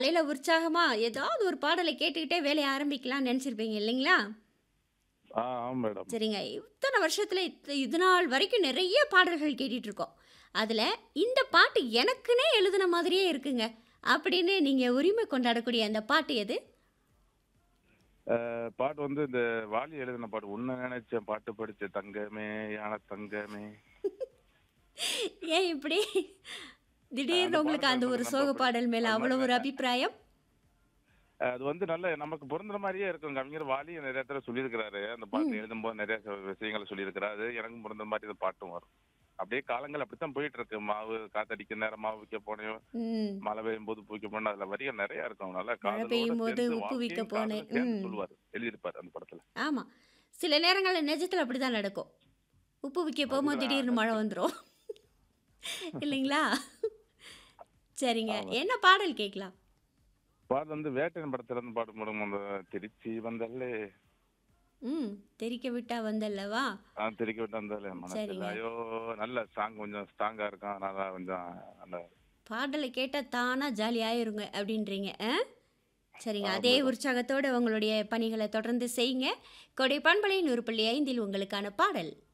காலையில உற்சாகமா ஏதாவது ஒரு பாடலை கேட்டுக்கிட்டே வேலைய ஆரம்பிக்கலாம்னு நெனச்சிருப்பீங்க இல்லைங்களா? ஆ, ஆமா மேடம். சரிங்க. இத்தன வருஷத்துல இத் இது நாள் வரைக்கும் நெறைய பாடல்கள் கேட்டுட்டு இருக்கோம். அதுல இந்த பாட்டு எனக்குன்னே எழுதுன மாதிரியே இருக்குங்க. அப்படின்னு நீங்க உரிமை கொண்டாடக்கூடிய அந்த பாட்டு எது? அ பாட்டு வந்து இந்த வாலி எழுதின பாட்டு. "உன்ன நெனச்சேன் பாட்டு படிச்சேன் தங்கமே யான தங்கமே." ஏன் இப்படி? அந்த திடீர்னு உங்களுக்கு பாடல் அந்த எனக்கு ஒரு ரொம்ப சோக பிடிக்கும். பாடல் மேல அது அவ்வளோ மாரி ஒரு அபிப்பிராயம்? அது வந்து நல்ல நமக்கு பொருந்துற மாரியே இருக்கும். கவிஞர் வாலி நெறைய இடத்துல சொல்லியிருக்கிறாரு. அந்த பாட்டு ம். எழுதும்போது நெறைய ச விஷயங்கள சொல்லியிருக்கிறாரு. எனக்கும் பொருந்துற மாரி இந்த பாட்டும் வரும். அப்படியே காலங்கள் அப்படித்தான் போயிட்டு இருக்கு. மாவு காத்தடிக்கிற நேரம் மாவு விக்க போனேன். ம். மழை பெய்யும்போது பூ விக்க போனேன். அதுல வரிகள் நெறைய இருக்கும். நல்லா மழை காதலோட பெய்யும்போது சேர்ந்து உப்பு விக்க வாழ்க்கையும் போனேன். காதலும் சேர்ந்து ம். சொல்லுவாரு. எழுதியிருப்பாரு அந்த படத்துல. ஆமா. சில நேரங்கள்ல நிஜத்துல அப்படிதான் நடக்கும். உப்பு விக்க போகும்போது அதுதான் திடீர்னு மழை கரெக்ட். வந்துரும். இல்லைங்களா? சரிங்க. ஆமா. என்ன பாடல் கேட்கலாம்? பாடல் வந்து வேட்டையன் படத்துல இருந்து பாட்டு மேடம். அந்த திருச்சி வந்தல்லே ம். தெறிக்க விட்டா வந்தல்லவா? ஆ திரிக்க விட்டு வந்தாலே மனசில் சரிங்க. ஐயோ நல்ல சாங் கொஞ்சம் ஸ்ட்ராங்கா இருக்கும். அதனால கொஞ்சம் நல்ல பாடலை கேட்டா தானா ஜாலி ஆயிருங்க அப்படின்றீங்க. ஆ? சரிங்க. ஆமா அதே மேடம். உற்சாகத்தோட உங்களுடைய பணிகள தொடர்ந்து செய்யுங்க. கொடை பண்பலை 100.5 உங்களுக்கான பாடல்.